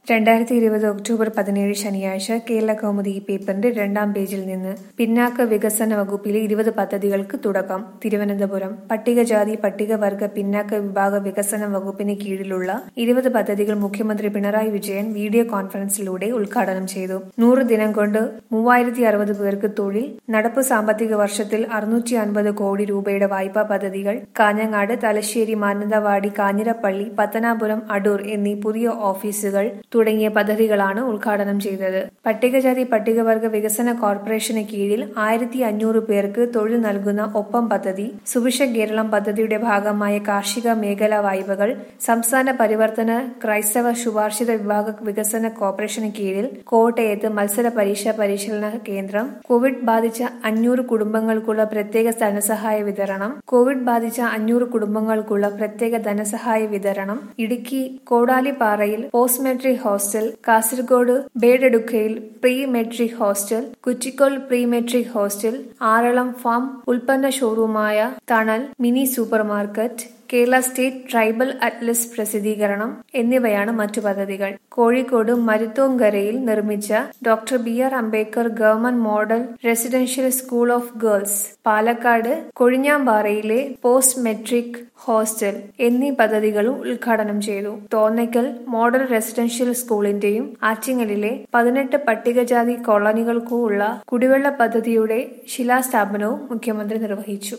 രണ്ടായിരത്തി ഇരുപത് ഒക്ടോബർ പതിനേഴ് ശനിയാഴ്ച കേരള കൗമുദി ഈ പേപ്പറിന്റെ രണ്ടാം പേജിൽ നിന്ന് പിന്നാക്ക വികസന വകുപ്പിലെ ഇരുപത് പദ്ധതികൾക്ക് തുടക്കം തിരുവനന്തപുരം പട്ടികജാതി പട്ടികവർഗ പിന്നാക്ക വിഭാഗ വികസന വകുപ്പിന് കീഴിലുള്ള ഇരുപത് പദ്ധതികൾ മുഖ്യമന്ത്രി പിണറായി വിജയൻ വീഡിയോ കോൺഫറൻസിലൂടെ ഉദ്ഘാടനം ചെയ്തു നൂറ് ദിനം കൊണ്ട് മൂവായിരത്തി അറുപത് പേർക്ക് തൊഴിൽ നടപ്പ് സാമ്പത്തിക വർഷത്തിൽ അറുന്നൂറ്റി അൻപത് കോടി രൂപയുടെ വായ്പാ പദ്ധതികൾ കാഞ്ഞങ്ങാട് തലശ്ശേരി മാനന്തവാടി കാഞ്ഞിരപ്പള്ളി പത്തനാപുരം അടൂർ എന്നീ പുതിയ ഓഫീസുകൾ തുടങ്ങിയ പദ്ധതികളാണ് ഉദ്ഘാടനം ചെയ്തത് പട്ടികജാതി പട്ടികവർഗ വികസന കോർപ്പറേഷന് കീഴിൽ ആയിരത്തി അഞ്ഞൂറ് പേർക്ക് തൊഴിൽ നൽകുന്ന ഒപ്പം പദ്ധതി സുഭിക്ഷ കേരളം പദ്ധതിയുടെ ഭാഗമായ കാർഷിക മേഖലാ വായ്പകൾ സംസ്ഥാന പരിവർത്തന ക്രൈസ്തവ ശുപാർശിത വിഭാഗ വികസന കോർപ്പറേഷന് കീഴിൽ കോട്ടയത്ത് മത്സര പരീക്ഷാ പരിശീലന കേന്ദ്രം കോവിഡ് ബാധിച്ച അഞ്ഞൂറ് കുടുംബങ്ങൾക്കുള്ള പ്രത്യേക ധനസഹായ വിതരണം കോവിഡ് ബാധിച്ച അഞ്ഞൂറ് കുടുംബങ്ങൾക്കുള്ള പ്രത്യേക ധനസഹായ വിതരണം ഇടുക്കി കോടാലിപ്പാറയിൽ പോസ്റ്റ് മെട്രിക് ഹോസ്റ്റൽ കാസർഗോഡ് ബേഡെടുക്കയിൽ pre matric hostel Kuttikol pre matric hostel Aralam farm ഉൽപ്പന്ന ഷോറൂമായ Thanal mini supermarket Kerala state tribal atlas പ്രസിദ്ധീകരണം എന്നിവയാണ് മറ്റു പദ്ധതികൾ കോഴിക്കോട് മരുത്തോങ്കരയിൽ നിർമ്മിച്ച doctor B R Ambedkar government model residential school of girls Palakkad കൊഴിഞ്ഞാമ്പാറയിലെ പോസ്റ്റ് മെട്രിക് ഹോസ്റ്റൽ എന്നീ പദ്ധതികളും ഉദ്ഘാടനം ചെയ്തു തോന്നയ്ക്കൽ മോഡൽ റെസിഡൻഷ്യൽ സ്കൂളിന്റെയും ആറ്റിങ്ങലിലെ പതിനെട്ട് പട്ടികജാതി കോളനികൾക്കുമുള്ള കുടിവെള്ള പദ്ധതിയുടെ ശിലാസ്ഥാപനവും മുഖ്യമന്ത്രി നിർവഹിച്ചു